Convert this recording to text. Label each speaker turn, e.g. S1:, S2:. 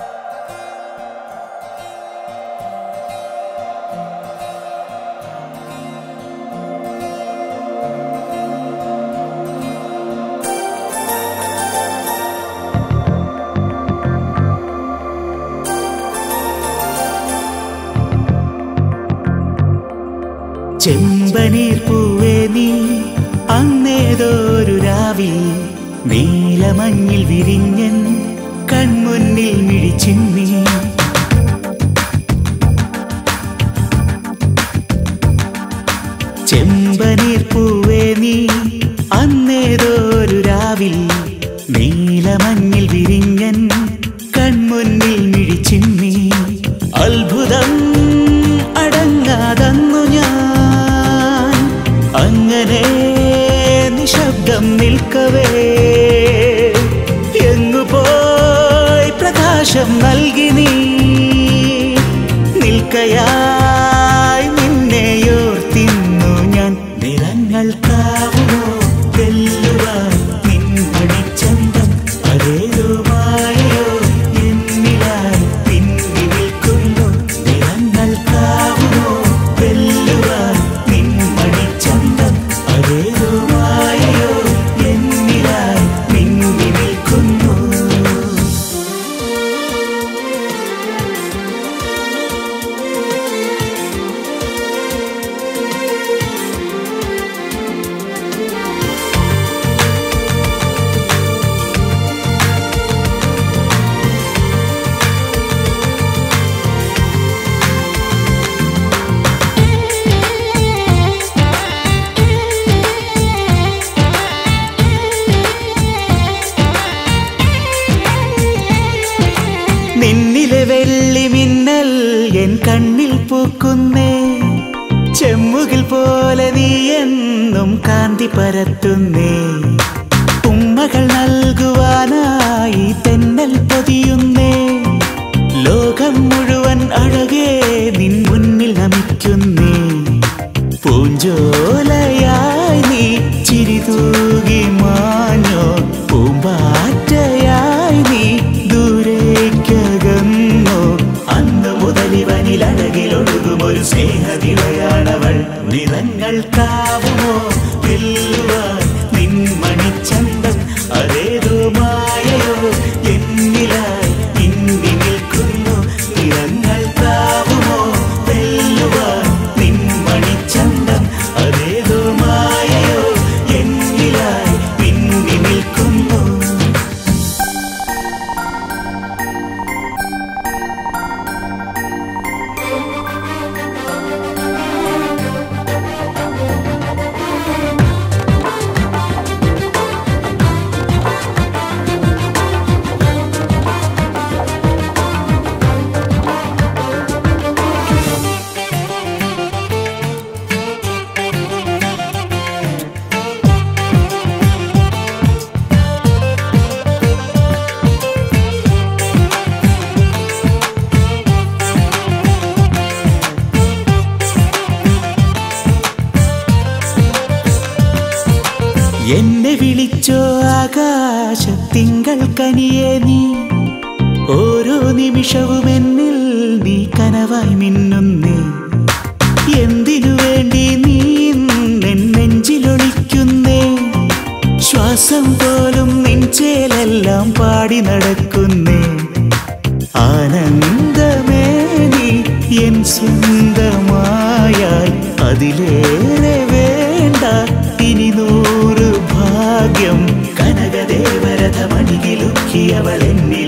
S1: ചെമ്പനീർ പൂവേ നീ അന്നേതോരു രാവിൽ നീലമഞ്ഞിൽ വിരിഞ്ഞൻ കൺമുന്നിൽ മിഴിച്ചിമ്മി ചെമ്പനീർ പൂവേ നീ അന്നേതോരു രാവിൽ നീലമഞ്ഞിൽ വിരിഞ്ഞൻ കൺമുന്നിൽ മിഴിച്ചിമ്മി അത്ഭുതം അടങ്ങാതന്നു ഞാൻ അങ്ങനെ നിശബ്ദം നിൽക്കവേ എങ്ങു പോയി പ്രകാശം നൽകി നീ നിൽക്കയായി നിന്നെയോർത്തിന്നു ഞാൻ നിറങ്ങൾക്കാവുമോ വെല്ലുവാൻ നിൻമണിച്ചന്തം അതേതോ മായയോ എന്നിലായി പിന്നി നിൽക്കുന്നു നിറങ്ങൾക്കാവുമോ വെല്ലുവാൻ നിൻമണിച്ചന്തം അതേതോ മായയോ എന്നിലായി പിന്നി നിൽക്കുന്നു നിന്നിലെ വെള്ളി മിന്നൽ എൻ കണ്ണിൽ പൂക്കുന്നേ ചെമ്മുകിൽ പോലെ നീ എന്നും കാന്തി പരത്തുന്നേ ഉമ്മകൾ നൽകുവാനായി തെന്നൽ പൊതിയുന്നേ ലോകം മുഴുവൻ അഴകേ നിൻ മുന്നിൽ നമിക്കുന്നേ പൂഞ്ചോലയായി നീ ചിരി തൂകി മാഞ്ഞോ പൂമ്പാറ്റയായി നീ ദൂരേക്കകന്നോ അന്ന് മുതൽ ഇവനിൽ അഴകിലൊഴുകും ഒരു സ്നേഹതിളയാണവൾ നിറങ്ങൾക്കാവുമോ വെല്ലുവാൻ നിൻ മണിച്ചന്തം അതേതോ മായയോ എന്നിലായി ഇന്നി നിൽക്കുന്നു നിറങ്ങൾക്കാവുമോ വെല്ലുവാൻ നിൻ മണിച്ചന്തം അതേതോ മായയോ എന്നിലായി പിന്നി നിൽക്കുന്നു എന്നെ വിളിച്ചോ ആകാശ തിങ്കൾ കനിയേ നീ ഓരോ നിമിഷവും എന്നിൽ നീ കനവായി മിന്നുന്നേ എന്തിനു വേണ്ടി നീ എൻ നെഞ്ചിലൊളിക്കുന്നേ ശ്വാസം പോലും നെഞ്ചേലെല്ലാം പാടി നടക്കുന്നേ ആനന്ദമേ നീ എൻ സ്വന്തമായാൽ അതിലേറെ വേണ്ട ഇനി നൂറ് ഭാഗ്യം കനകദേവരഥ മണികിലുക്കിയവൾ എന്നെ